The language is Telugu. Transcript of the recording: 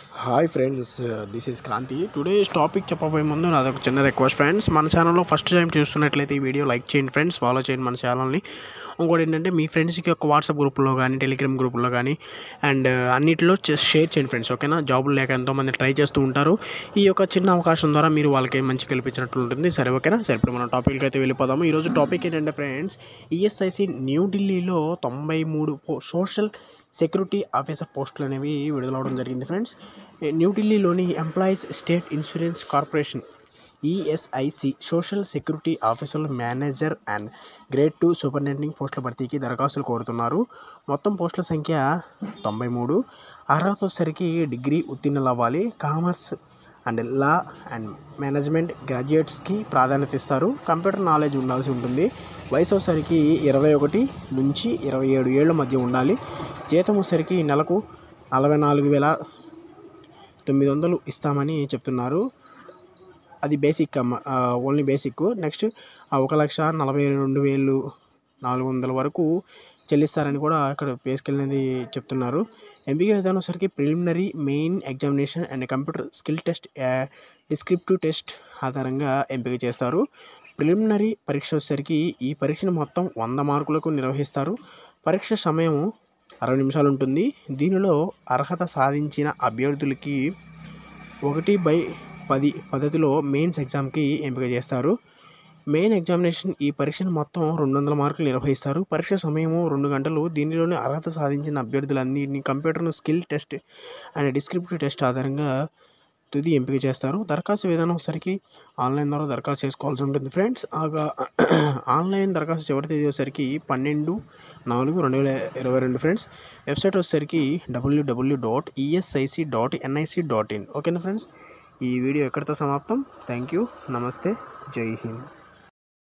hi friends this is Kranthi today's topic చెప్పబోయే ముందు నాది ఒక చిన్న రిక్వెస్ట్ ఫ్రెండ్స్ మన ఛానల్లో ఫస్ట్ టైం చూస్తున్నట్లయితే ఈ వీడియో లైక్ చేయండి ఫ్రెండ్స్ ఫాలో చేయండి మన ఛానల్ని ఇంకోటి ఏంటంటే మీ ఫ్రెండ్స్కి ఒక వాట్సాప్ గ్రూప్లో కానీ టెలిగ్రామ్ గ్రూప్లో కానీ అండ్ అన్నిటిలో షేర్ చేయండి ఫ్రెండ్స్ ఓకేనా జాబులు లేక ఎంతోమంది ట్రై చేస్తూ ఉంటారు ఈ యొక్క చిన్న అవకాశం ద్వారా మీరు వాళ్ళకి మంచి కల్పించినట్లు ఉంటుంది సరే ఓకేనా సరే ఇప్పుడు మన టాపిక్కి అయితే వెళ్ళిపోదాము ఈరోజు టాపిక్ ఏంటంటే ఫ్రెండ్స్ ఈఎస్ఐసి న్యూఢిల్లీలో తొంభై మూడు సోషల్ సెక్యూరిటీ ఆఫీసర్ పోస్టులు అనేవి విడుదలవడం జరిగింది ఫ్రెండ్స్ ఏ, న్యూఢిల్లీలోని employees state insurance corporation ESIC social security ఆఫీసర్ల manager and grade two superintending పోస్టుల భర్తీకి దరఖాస్తులు కోరుతున్నారు మొత్తం పోస్టుల సంఖ్య తొంభై మూడు అర్హత వచ్చేసరికి డిగ్రీ ఉత్తీర్ణులు అవ్వాలి commerce and law and management గ్రాడ్యుయేట్స్కి ప్రాధాన్యత ఇస్తారు కంప్యూటర్ నాలెడ్జ్ ఉండాల్సి ఉంటుంది వయసు వచ్చేసరికి ఇరవై ఒకటి నుంచి ఇరవై ఏడు ఏళ్ళ మధ్య ఉండాలి జీతం వచ్చేసరికి నెలకు నలభై నాలుగు వేల తొమ్మిది వందలు ఇస్తామని చెప్తున్నారు అది బేసిక్ అమ్మ ఓన్లీ బేసిక్ నెక్స్ట్ ఒక లక్ష నలభై రెండు వేలు నాలుగు వందల వరకు చెల్లిస్తారని కూడా ఇక్కడ పేసుకెళ్ళినది చెప్తున్నారు ఎంపిక విధానం వచ్చరికి preliminary main examination and computer skill test descriptive test ఆధారంగా ఎంపిక చేస్తారు ప్రిలిమినరీ పరీక్ష వచ్చేసరికి ఈ పరీక్షను మొత్తం వంద మార్కులకు నిర్వహిస్తారు పరీక్ష సమయం అరవై నిమిషాలు ఉంటుంది దీనిలో అర్హత సాధించిన అభ్యర్థులకి ఒకటి బై పది పద్ధతిలో మెయిన్స్ ఎగ్జామ్కి ఎంపిక చేస్తారు మెయిన్ ఎగ్జామినేషన్ ఈ పరీక్షను మొత్తం రెండు వందల మార్కులు నిర్వహిస్తారు పరీక్ష సమయము రెండు గంటలు దీనిలోని అర్హత సాధించిన అభ్యర్థులన్నింటినీ కంప్యూటర్ను skill test and descriptive test ఆధారంగా తుది ఎంపిక చేస్తారు దరఖాస్తు విధానం వచ్చరికి ఆన్లైన్ ద్వారా దరఖాస్తు చేసుకోవాల్సి ఉంటుంది ఫ్రెండ్స్ ఆగా ఆన్లైన్ దరఖాస్తు చివరి తేదీ వచ్చరికి పన్నెండు నాలుగు రెండు వేల ఇరవై రెండు ఫ్రెండ్స్ వెబ్సైట్ వచ్చేసరికి WW dot ESIC dot NIC dot in ఓకేనా ఫ్రెండ్స్ ఈ వీడియో ఎక్కడితో సమాప్తం థ్యాంక్ యూ నమస్తే జై హింద్